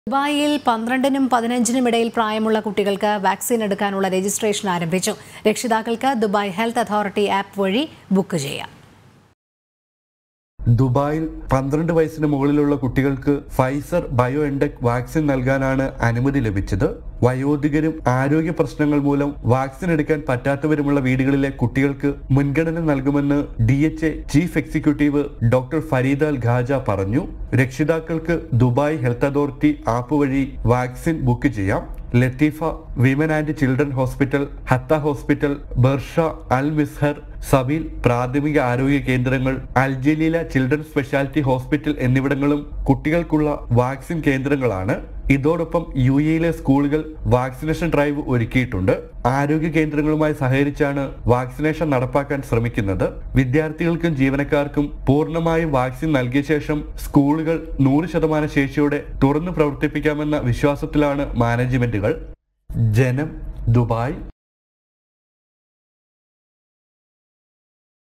ദുബായിൽ പന്ത്രണ്ടിനും പതിനഞ്ചിനും ഇടയിൽ പ്രായമുള്ള കുട്ടികൾക്ക് വാക്സിൻ എടുക്കാനുള്ള രജിസ്ട്രേഷൻ ആരംഭിച്ചു രക്ഷിതാക്കൾക്ക് ദുബായ് ഹെൽത്ത് അതോറിറ്റി ആപ്പ് വഴി ബുക്ക് ചെയ്യാം ദുബായിൽ പന്ത്രണ്ട് വയസ്സിന് മുകളിലുള്ള കുട്ടികൾക്ക് ഫൈസർ ബയോ എൻടെക് വാക്സിൻ നൽകാനാണ് അനുമതി ലഭിച്ചത് വയോധികരും ആരോഗ്യ പ്രശ്നങ്ങൾ മൂലം വാക്സിൻ എടുക്കാൻ പറ്റാത്തവരുമുള്ള വീടുകളിലെ കുട്ടികൾക്ക് മുൻഗണന നൽകുമെന്ന് D H A chief executive doctor Farida Al Khaja പറഞ്ഞു രക്ഷിതാക്കൾക്ക് ദുബായ് ഹെൽത്ത് അതോറിറ്റി ആപ്പ് വഴി വാക്സിൻ ബുക്ക് ചെയ്യാം Latifa women and children hospital Hatta hospital Barsha Al Mizhar Sabeel പ്രാഥമിക ആരോഗ്യ കേന്ദ്രങ്ങൾ അൽജലീല ചിൽഡ്രൻ സ്പെഷ്യാലിറ്റി ഹോസ്പിറ്റൽ എന്നിവിടങ്ങളും കുട്ടികൾക്കുള്ള വാക്സിൻ കേന്ദ്രങ്ങളാണ് ഇതോടൊപ്പം യു എയിലെ സ്കൂളുകൾ വാക്സിനേഷൻ ഡ്രൈവ് ഒരുക്കിയിട്ടുണ്ട് ആരോഗ്യ കേന്ദ്രങ്ങളുമായി സഹകരിച്ചാണ് വാക്സിനേഷൻ നടപ്പാക്കാൻ ശ്രമിക്കുന്നത് വിദ്യാർത്ഥികൾക്കും ജീവനക്കാർക്കും പൂർണ്ണമായും വാക്സിൻ നൽകിയ ശേഷം സ്കൂളുകൾ നൂറ് ശതമാനം ശേഷിയോടെ തുറന്നു പ്രവർത്തിപ്പിക്കാമെന്ന വിശ്വാസത്തിലാണ് മാനേജ്മെന്റുകൾ ജനം ദുബായ്